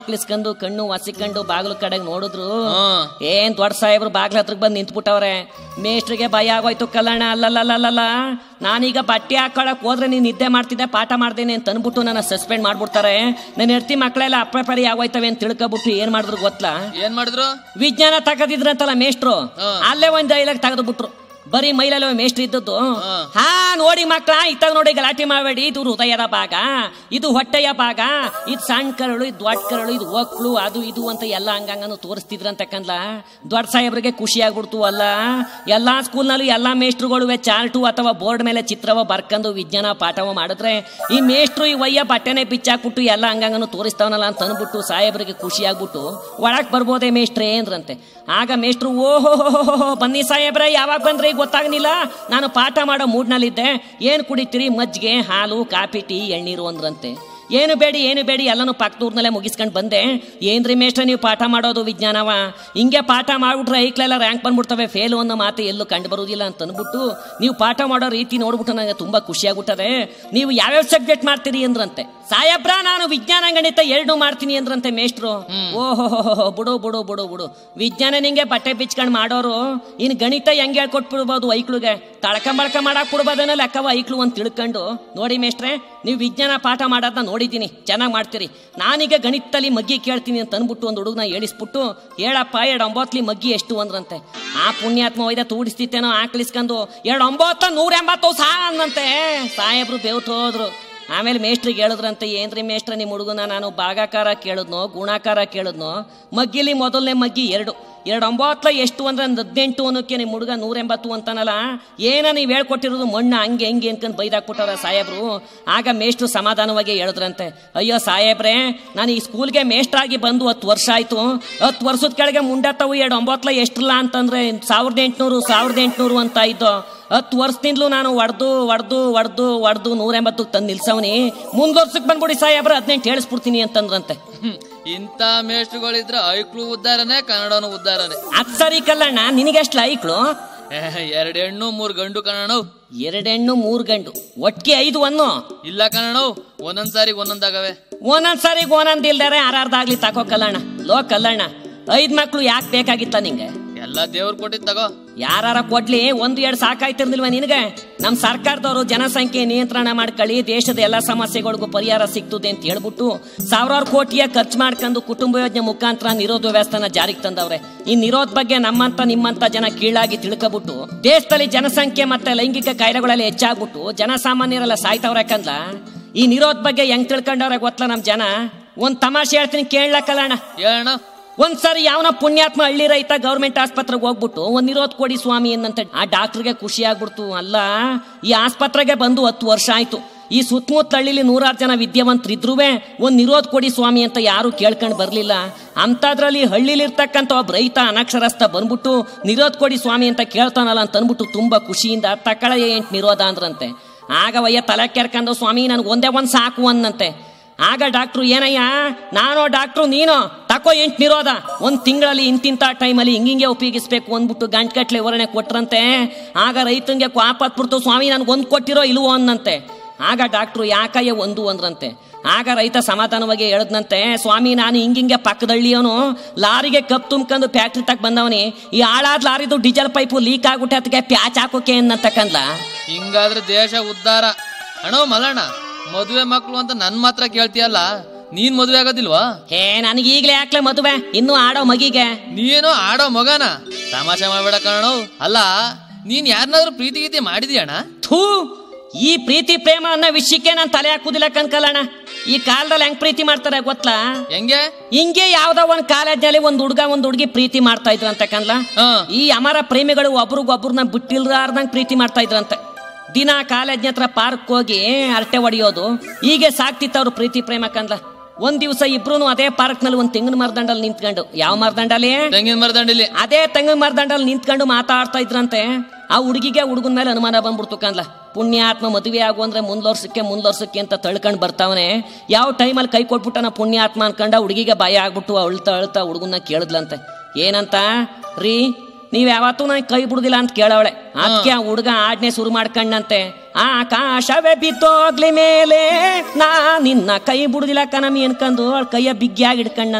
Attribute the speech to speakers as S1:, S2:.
S1: ಇಸ್ಕೊಂಡು ಕಣ್ಣು ಒಸಿಕೊಂಡು ಬಾಗಿಲು ಕಡೆಗೆ ನೋಡಿದ್ರು
S2: ಹ್ಮ್.
S1: ಏನ್ ದೊಡ್ಡ ಸಾಹೇಬ್ರು ಬಾಗ್ಲ ಹತ್ರಕ್ ಬಂದು ನಿಂತ್ಬಿಟ್ಟವ್ರೆ ಮೇಷ್ಟ್ರಿಗೆ ಭಯ ಆಗೋಯ್ತು ಕಲ್ಲಣ್ಣ ಅಲ್ಲಲ್ಲಲ್ಲಲ್ಲ ನಾನೀಗ ಬಟ್ಟೆ ಹಾಕೊಳಕ್ ಹೋದ್ರೆ ನೀನ್ ನಿದ್ದೆ ಮಾಡ್ತಿದ್ದೆ ಪಾಠ ಮಾಡ್ದೇನೆ ಅಂತ ಅನ್ಬಿಟ್ಟು ನನ್ನ ಸಸ್ಪೆಂಡ್ ಮಾಡ್ಬಿಡ್ತಾರೆ ನನ್ನ ಹೆಡ್ತಿ ಮಕ್ಕಳೆಲ್ಲ ಅಪ್ರಪರಿ ಆಗೋಯ್ತವೆ ಅಂತ ತಿಳ್ಕೊಬಿಟ್ಟು ಏನ್ ಮಾಡಿದ್ರು ಗೊತ್ತಾ
S2: ಏನ್ ಮಾಡಿದ್ರು
S1: ವಿಜ್ಞಾನ ತಗದಿದ್ರಂತಲ್ಲ ಮೇಷ್ಟ್ರು
S2: ಹಾ.
S1: ಅಲ್ಲೇ ಒಂದ್ ಡೈಲಾಗ್ ತೆಗೆದು ಬಿಟ್ರು ಬರೀ ಮೈಲಲ್ಲಿ ಮೇಷ್ಟ್ರು ಇದ್ದದ್ದು
S2: ಹಾ.
S1: ಹಾ ನೋಡಿ ಮಕ್ಕಳ ಇತ್ತಾಗ ನೋಡಿ ಗಲಾಟೆ ಮಾಡಬೇಡಿ ಇದು ಹೃದಯದ ಭಾಗ ಇದು ಹೊಟ್ಟೆಯ ಭಾಗ ಇದು ಸಣ್ಣ ಕರಳು ಇದು ದೊಡ್ಡ ಕರಳು ಇದು ಒಕ್ಳು ಅದು ಇದು ಅಂತ ಎಲ್ಲ ಹಂಗಂಗನು ತೋರಿಸ್ತಿದ್ರಂತ ಕಂದ್ಲ ದೊಡ್ಡ ಸಾಹೇಬ್ರಿಗೆ ಖುಷಿ ಆಗ್ಬಿಡ್ತು ಅಲ್ಲ ಎಲ್ಲಾ ಸ್ಕೂಲ್ನಲ್ಲೂ ಎಲ್ಲಾ ಮೇಷ್ಟ್ರುಗಳು ಚಾರ್ಟು ಅಥವಾ ಬೋರ್ಡ್ ಮೇಲೆ ಚಿತ್ರವ ಬರ್ಕೊಂಡು ವಿಜ್ಞಾನ ಪಾಠವ ಮಾಡಿದ್ರೆ ಈ ಮೇಷ್ಟ್ರು ಈ ವಯ್ಯ ಬಟ್ಟೆನೆ ಬಿಚ್ಚಾಕ್ಬಿಟ್ಟು ಎಲ್ಲ ಹಂಗಂಗನು ತೋರಿಸ್ತಾವನಲ್ಲ ಅಂತ ಅಂದ್ಬಿಟ್ಟು ಸಾಹೇಬ್ರಿಗೆ ಖುಷಿ ಆಗ್ಬಿಟ್ಟು ಒಳಗ್ ಬರ್ಬೋದೇ ಮೇಷ್ಟ್ರೇ ಅಂದ್ರಂತೆ ಆಗ ಮೇಷ್ಟ್ರು ಓಹೋ ಬನ್ನಿ ಸಾಹೇಬ್ರೆ ಯಾವಾಗ ಬಂದ್ರಿ ಗೊತ್ತಾಗ್ಲಿಲ್ಲ ನಾನು ಪಾಠ ಮಾಡೋ ಮೂಡ್ನಲ್ಲಿದ್ದೆ ಏನು ಕುಡಿತೀರಿ ಮಜ್ಜಿಗೆ ಹಾಲು ಕಾಫಿ ಟೀ ಎಳ್ನೀರು ಅಂದ್ರಂತೆ ಏನು ಬೇಡಿ ಏನು ಬೇಡಿ ಎಲ್ಲನೂ ಪಕ್ಕದೂರ್ನಲ್ಲೇ ಮುಗಿಸ್ಕೊಂಡು ಬಂದೆ ಏನ್ರಿ ಮೇಷ್ಟ್ರ ನೀವು ಪಾಠ ಮಾಡೋದು ವಿಜ್ಞಾನವ ಹಿಂಗೆ ಪಾಠ ಮಾಡ್ಬಿಟ್ರೆ ಐಕ್ಲೆಲ್ಲ ರ್ಯಾಂಕ್ ಬಂದ್ಬಿಡ್ತವೆ ಫೇಲು ಅನ್ನೋ ಮಾತು ಎಲ್ಲೂ ಕಂಡು ಬರುವುದಿಲ್ಲ ಅಂತ ಅಂದ್ಬಿಟ್ಟು ನೀವು ಪಾಠ ಮಾಡೋ ರೀತಿ ನೋಡ್ಬಿಟ್ಟು ನನಗೆ ತುಂಬಾ ಖುಷಿಯಾಗ್ಬಿಟ್ಟದೆ ನೀವು ಯಾವ್ಯಾವ ಸಬ್ಜೆಕ್ಟ್ ಮಾಡ್ತೀರಿ ಅಂದ್ರಂತೆ ಸಾಯಬ್ರ ನಾನು ವಿಜ್ಞಾನ ಗಣಿತ ಎರಡು ಮಾಡ್ತೀನಿ ಅಂದ್ರಂತೆ ಮೇಷ್ಟ್ರು ಓಹೋ ಬಿಡು ಬಿಡು ಬಿಡು ಬಿಡು ವಿಜ್ಞಾನ ನಿಂಗೆ ಬಟ್ಟೆ ಬಿಚ್ಕೊಂಡು ಮಾಡೋರು ಇನ್ ಗಣಿತ ಹೆಂಗ್ ಹೇಳ್ಕೊಟ್ಬಿಡ್ಬೋದು ಐಕ್ಳುಗೆ ತಳಕ ಬಳಕ ಮಾಡಕ್ ಬಿಡ್ಬೋದೇನೋ ಲೆಕ್ಕವ ಐಕ್ಳು ಅಂತ ತಿಳ್ಕೊಂಡು ನೋಡಿ ಮೇಷ್ಟ್ರೆ ನೀವು ವಿಜ್ಞಾನ ಪಾಠ ಮಾಡೋದನ್ನ ನೋಡಿದ್ದೀನಿ ಚೆನ್ನಾಗಿ ಮಾಡ್ತೀರಿ ನಾನೀಗ ಗಣಿತದಲ್ಲಿ ಮಗ್ಗಿ ಕೇಳ್ತೀನಿ ಅಂತ ಅಂದ್ಬಿಟ್ಟು ಒಂದು ಹುಡುಗನ ಹೇಳಿಸ್ಬಿಟ್ಟು ಹೇಳಪ್ಪ ಎರಡು ಒಂಬತ್ಲಿ ಮಗ್ಗಿ ಎಷ್ಟು ಅಂದ್ರಂತೆ ಆ ಪುಣ್ಯಾತ್ಮ ಒಯ್ದ ತೂಡಿಸ್ತಿತ್ತೇನೋ ಆಕಳಿಸ್ಕೊಂಡು ಎರಡು ಒಂಬತ್ತ ನೂರ ಎಂಬತ್ತು ಸಾ ಅಂದಂತೆ ಸಾಹೇಬ್ರು ಬೆವ್ತು ಹೋದ್ರು ಆಮೇಲೆ ಮೇಷ್ಟ್ರಿಗೆ ಹೇಳಿದ್ರಂತೆ ಏನ್ರಿ ಮೇಷ್ಟ್ರ ನಿಮ್ಮ ಹುಡುಗನ ನಾನು ಭಾಗಾಕಾರ ಕೇಳಿದ್ನೋ ಗುಣಾಕಾರ ಕೇಳಿದ್ನೋ ಮಗ್ಗಿಲಿ ಮೊದಲನೇ ಮಗ್ಗಿ ಎರಡು ಎರಡು ಒಂಬತ್ತಲ ಎಷ್ಟು ಅಂದ್ರೆ ಒಂದು ಹದಿನೆಂಟು ಅನ್ನೋಕೆ ನಿಮ್ಮ ಹುಡುಗ ನೂರ ಎಂಬತ್ತು ಅಂತಾನಲ್ಲ ಏನ ನೀವು ಹೇಳ್ಕೊಟ್ಟಿರೋದು ಮಣ್ಣು ಹಂಗೆ ಹೆಂಗೆ ಅನ್ಕೊಂಡು ಬೈದಾಕ್ಬಿಟ್ಟವ್ರ ಸಾಹೇಬ್ರು ಆಗ ಮೇಷ್ಟ್ರು ಸಮಾಧಾನವಾಗಿ ಹೇಳಿದ್ರಂತೆ ಅಯ್ಯೋ ಸಾಹೇಬ್ರೆ ನಾನು ಈ ಸ್ಕೂಲ್ಗೆ ಮೇಷ್ಟ್ರಾಗಿ ಬಂದು ಹತ್ತು ವರ್ಷ ಆಯ್ತು ಹತ್ತು ವರ್ಷದ ಕೆಳಗೆ ಮುಂಡತ್ತವು ಎರಡು ಒಂಬತ್ತಲ ಎಷ್ಟಿಲ್ಲ ಅಂತಂದ್ರೆ ಸಾವಿರದ ಎಂಟುನೂರು ಸಾವಿರದ ಎಂಟುನೂರು ಅಂತ ಇದ್ದು ಹತ್ತು ವರ್ಷದಿಂದಲೂ ನಾನು ಒಡ್ದು ಒಡ್ದು ಒಡ್ದು ಒಡ್ದು ನೂರ ಎಂಬತ್ತಕ್ಕೆ ತಂದು ನಿಲ್ಸವ್ನಿ ಮುಂದ್ ವರ್ಷಕ್ಕೆ ಬಂದ್ಬಿಡಿ ಸಾಹೇಬ್ರ ಹದಿನೆಂಟು ಹೇಳಿಸ್ಬಿಡ್ತೀನಿ ಅಂತಂದ್ರಂತೆ
S2: ಹ್ಮ್. ಇಂಥ ಮೇಷ್ಟ್ರುಗಳಿದ್ರೆ ಐಕ್ಳು ಉದ್ದಾರನೆ ಕನ್ನಡನು ಉದ್ದಾರನೆ
S1: ಅದ್ ಸರಿ ಕಲ್ಲಣ್ಣ ನಿನಗೆಷ್ಟು ಲೈಕ್ಳು
S2: ಎರಡು ಹೆಣ್ಣು ಮೂರು ಗಂಡು ಕನ್ನಡ
S1: ಎರಡೆಣ್ಣು ಮೂರ್ ಗಂಡು ಒಟ್ಟಿಗೆ ಐದು ಅನ್ನು
S2: ಇಲ್ಲ ಕನ್ನಡ ಒಂದೊಂದ್ ಸಾರಿ ಒಂದೊಂದಾಗವೆ
S1: ಒಂದೊಂದ್ ಸಾರಿ ಒಂದೊಂದ್ ಇಲ್ದಾರೆ ಆರಾರ್ದಾಗ್ಲಿ ತಕೋ ಕಲ್ಲಣ್ಣ ಲೋ ಕಲ್ಲಣ್ಣ ಐದ್ ಮಕ್ಳು ಯಾಕೆ ಬೇಕಾಗಿತ್ತ ನಿಂಗೆ
S2: ಎಲ್ಲ ದೇವ್ರು ಕೊಟ್ಟಿದ್ ತಗೋ
S1: ಯಾರಾರ ಕೊಡ್ಲಿ ಒಂದು ಎರಡು ಸಾಕಾಯ್ತಿರ್ಲಿಲ್ವ ನಿನಗೆ ನಮ್ಮ ಸರ್ಕಾರದವರು ಜನಸಂಖ್ಯೆ ನಿಯಂತ್ರಣ ಮಾಡ್ಕೊಳ್ಳಿ ದೇಶದ ಎಲ್ಲ ಸಮಸ್ಯೆಗಳಿಗೂ ಪರಿಹಾರ ಸಿಗ್ತದೆ ಅಂತ ಹೇಳ್ಬಿಟ್ಟು ಸಾವಿರಾರು ಕೋಟಿಯ ಖರ್ಚು ಮಾಡ್ಕೊಂಡು ಕುಟುಂಬ ಯೋಜನೆ ಮುಖಾಂತರ ನಿರೋಧ ವ್ಯವಸ್ಥೆನ ಜಾರಿಗೆ ತಂದವ್ರೆ ಈ ನಿರೋಧ ಬಗ್ಗೆ ನಮ್ಮಂತ ನಿಮ್ಮಂತ ಜನ ಕೀಳಾಗಿ ತಿಳ್ಕೊಬಿಟ್ಟು ದೇಶದಲ್ಲಿ ಜನಸಂಖ್ಯೆ ಮತ್ತೆ ಲೈಂಗಿಕ ಕಾಯಿಲೆಗಳೆಲ್ಲ ಹೆಚ್ಚಾಗ್ಬಿಟ್ಟು ಜನಸಾಮಾನ್ಯರೆಲ್ಲ ಸಾಯ್ತವ್ರೆ ಯಾಕಂದ್ರ ಈ ನಿರೋಧ ಬಗ್ಗೆ ಹೆಂಗ್ ತಿಳ್ಕೊಂಡವ್ರೆ ಗೊತ್ತಲ್ಲ ನಮ್ ಜನ ಒಂದ್ ತಮಾಷೆ ಹೇಳ್ತೀನಿ ಕೇಳಕ್ಕಲ್ಲಣ್ಣ
S2: ಹೇಳಣ್ಣ
S1: ಒಂದ್ಸರಿ ಯಾವನ ಪುಣ್ಯಾತ್ಮ ಹಳ್ಳಿ ರೈತ ಗೌರ್ಮೆಂಟ್ ಆಸ್ಪತ್ರೆಗೆ ಹೋಗ್ಬಿಟ್ಟು ಒಂದ್ ನಿರೋಧ್ ಕೊಡಿ ಸ್ವಾಮಿ ಏನಂತ ಆ ಡಾಕ್ಟರ್ಗೆ ಖುಷಿ ಆಗ್ಬಿಡ್ತು ಅಲ್ಲ ಈ ಆಸ್ಪತ್ರೆಗೆ ಬಂದು ಹತ್ತು ವರ್ಷ ಆಯ್ತು ಈ ಸುತ್ತಮುತ್ತ ಹಳ್ಳಿಲಿ ನೂರಾರು ಜನ ವಿದ್ಯಾವಂತರಿದ್ರುವೆ ಒಂದ್ ನಿರೋಧ್ ಕೊಡಿ ಸ್ವಾಮಿ ಅಂತ ಯಾರು ಕೇಳ್ಕೊಂಡ್ ಬರ್ಲಿಲ್ಲ ಅಂತದ್ರಲ್ಲಿ ಹಳ್ಳಿಲಿರ್ತಕ್ಕಂಥ ಒಬ್ಬ ರೈತ ಅನಕ್ಷರಸ್ಥ ಬಂದ್ಬಿಟ್ಟು ನಿರೋಧ್ ಕೊಡಿ ಸ್ವಾಮಿ ಅಂತ ಕೇಳ್ತಾನಲ್ಲ ಅಂತ ಅಂದ್ಬಿಟ್ಟು ತುಂಬಾ ಖುಷಿಯಿಂದ ತಕಳ ಎಂಟ್ ನಿರೋಧ ಅಂದ್ರಂತೆ ಆಗ ವಯ್ಯ ತಲೆ ಕೆರ್ಕೊಂಡು ಸ್ವಾಮಿ ನನ್ಗೆ ಒಂದೇ ಒಂದ್ ಸಾಕು ಅನ್ನಂತೆ ಆಗ ಡಾಕ್ಟ್ರು ಏನಯ್ಯ ನಾನು ಡಾಕ್ಟ್ರು ನೀನು ತಕೋ ಎಂಟು ನಿರೋಧ ಒಂದ್ ತಿಂಗಳಲ್ಲಿ ಇಂತಿಂತ ಟೈಮಲ್ಲಿ ಹಿಂಗಿಂಗೆ ಉಪಯೋಗಿಸ್ಬೇಕು ಅಂದ್ಬಿಟ್ಟು ಗಂಟ್ಕಟ್ಲೆ ವಿವರಣೆ ಕೊಟ್ರಂತೆ ಆಗ ರೈತಂಗೆ ಕ್ವಾಪತ್ಬಿಡ್ತು ಸ್ವಾಮಿ ನನ್ಗೆ ಒಂದ್ ಕೊಟ್ಟಿರೋ ಇಲ್ವೋ ಅನ್ನಂತೆ ಆಗ ಡಾಕ್ಟ್ರು ಯಾಕಯ್ಯ ಒಂದು ಅಂದ್ರಂತೆ ಆಗ ರೈತ ಸಮಾಧಾನವಾಗಿ ಹೇಳದ್ನಂತೆ ಸ್ವಾಮಿ ನಾನು ಹಿಂಗಿಂಗೆ ಪಕ್ಕದಳ್ಳಿಯವನು ಲಾರಿಗೆ ಕಪ್ ತುಂಬ್ಕೊಂಡು ಫ್ಯಾಕ್ಟ್ರಿ ತಕ್ ಬಂದವನಿ ಈ ಹಾಳಾದ ಲಾರಿದು ಡೀಸೆಲ್ ಪೈಪು ಲೀಕ್ ಆಗ್ಬಿಟ್ಟೆ ಅದಕ್ಕೆ ಪ್ಯಾಚ್ ಹಾಕೋಕೆ ಅನ್ನಂತಕ್ಕಂದ್ಲ
S2: ಹಿಂಗಾದ್ರೆ ದೇಶ ಉದ್ಧಾರ ಅಣ್ಣ ಮಲ್ಲಣ್ಣ ಮದುವೆ ಮಕ್ಳು ಅಂತ ನನ್ ಮಾತ್ರ ಕೇಳ್ತೀಯಲ್ಲ ನೀನ್ ಮದುವೆ ಆಗೋದಿಲ್ವಾ
S1: ಹೇ ನನಗೆ ಈಗಲೇ ಯಾಕ್ಲೆ ಮದುವೆ ಇನ್ನೂ ಆಡೋ ಮಗಿಗೆ
S2: ನೀನು ಆಡೋ ಮಗನ ತಮಾಷೆ ಮಾಡ್ಬೇಡ ಕಣ ಅಲ್ಲ ನೀನ್ ಯಾರನ್ನಾದ್ರೂ ಪ್ರೀತಿ ಗೀತಿ ಮಾಡಿದ್ಯಣ್ಣ
S1: ಥೂ ಈ ಪ್ರೀತಿ ಪ್ರೇಮ ಅನ್ನೋ ವಿಷಯಕ್ಕೆ ನಾನು ತಲೆ ಹಾಕುದಿಲ್ಲ ಕನ್ಕಲಣ್ಣ ಈ ಕಾಲದಲ್ಲಿ ಹೆಂಗ್ ಪ್ರೀತಿ ಮಾಡ್ತಾರೆ ಗೊತ್ತಾ
S2: ಹೆಂಗೆ
S1: ಹಿಂಗೆ ಯಾವ್ದೋ ಒಂದ್ ಕಾಲೇಜ್ನಲ್ಲಿ ಒಂದ್ ಹುಡ್ಗ ಒಂದ್ ಹುಡುಗಿ ಪ್ರೀತಿ ಮಾಡ್ತಾ ಇದ್ರಂತೆ ಕನ್ಲ
S2: ಹಾ
S1: ಈ ಅಮರ ಪ್ರೇಮಿಗಳು ಒಬ್ರಿಗೊಬ್ರನ್ನ ಬಿಟ್ಟಿಲ್ದಾರ್ದಂಗ್ ಪ್ರೀತಿ ಮಾಡ್ತಾ ಇದ್ರಂತೆ ದಿನ ಕಾಲೇಜ್ ಹತ್ರ ಪಾರ್ಕ್ ಹೋಗಿ ಅರಟೆ ಹೊಡಿಯೋದು ಹೀಗೆ ಸಾಕ್ತಿತ್ತು ಅವ್ರು ಪ್ರೀತಿ ಪ್ರೇಮ ಕಂದ್ಲ ಒಂದ್ ದಿವಸ ಇಬ್ರು ಅದೇ ಪಾರ್ಕ್ ನಲ್ಲಿ ಒಂದ್ ತೆಂಗಿನ ಮರದಂಡಲ್ಲಿ ನಿಂತ್ಕೊಂಡು ಯಾವ ಮರದಂಡಲ್ಲಿ
S2: ತೆಂಗಿನ ಮರದಂಡಿಲಿ
S1: ಅದೇ ತೆಂಗಿನ ಮರದಂಡಲ್ಲಿ ನಿಂತ್ಕೊಂಡು ಮಾತಾಡ್ತಾ ಇದ್ರಂತೆ ಆ ಹುಡುಗಿಗೆ ಹುಡುಗನ ಮೇಲೆ ಅನುಮಾನ ಬಂದ್ಬಿಡ್ತು ಕಂದ್ಲ ಪುಣ್ಯಾತ್ಮ ಮದುವೆ ಆಗು ಅಂದ್ರೆ ಮುಂದ್ವರ್ಸಕ್ಕೆ ಮುಂದ್ವರ್ಸಕ್ಕೆ ಅಂತ ತಳ್ಕೊಂಡ್ ಬರ್ತಾವನೆ ಯಾವ ಟೈಮಲ್ಲಿ ಕೈ ಕೊಟ್ಬಿಟ್ಟನ ಪುಣ್ಯಾತ್ಮ ಅನ್ಕೊಂಡ ಹುಡುಗಿಗೆ ಭಯ ಆಗ್ಬಿಟ್ಟು ಅಳ್ತಾ ಅಳ್ತಾ ಹುಡುಗನ್ನ ಕೇಳಿದ್ಲಂತೆ ಏನಂತ ರೀ ನೀವ್ ಯಾವತ್ತೂ ನನ್ ಕೈ ಬಿಡುದಿಲ್ಲ ಅಂತ ಕೇಳವಳೆ ಅದಕ್ಕೆ ಆ ಹುಡುಗ ಆಜ್ಞೆ ಶುರು ಮಾಡ್ಕಂಡಂತೆ ಆಕಾಶವೇ ಬಿದ್ದೋಗ್ಲಿ ಮೇಲೆ ನಾ ನಿನ್ನ ಕೈ ಬಿಡುದಿಲ್ಲ ಕಣಮಿ ಅನ್ಕಂದು ಅವಳ ಕೈಯ ಬಿಗ್ಗಿಯಾಗಿ ಹಿಡ್ಕಂಡ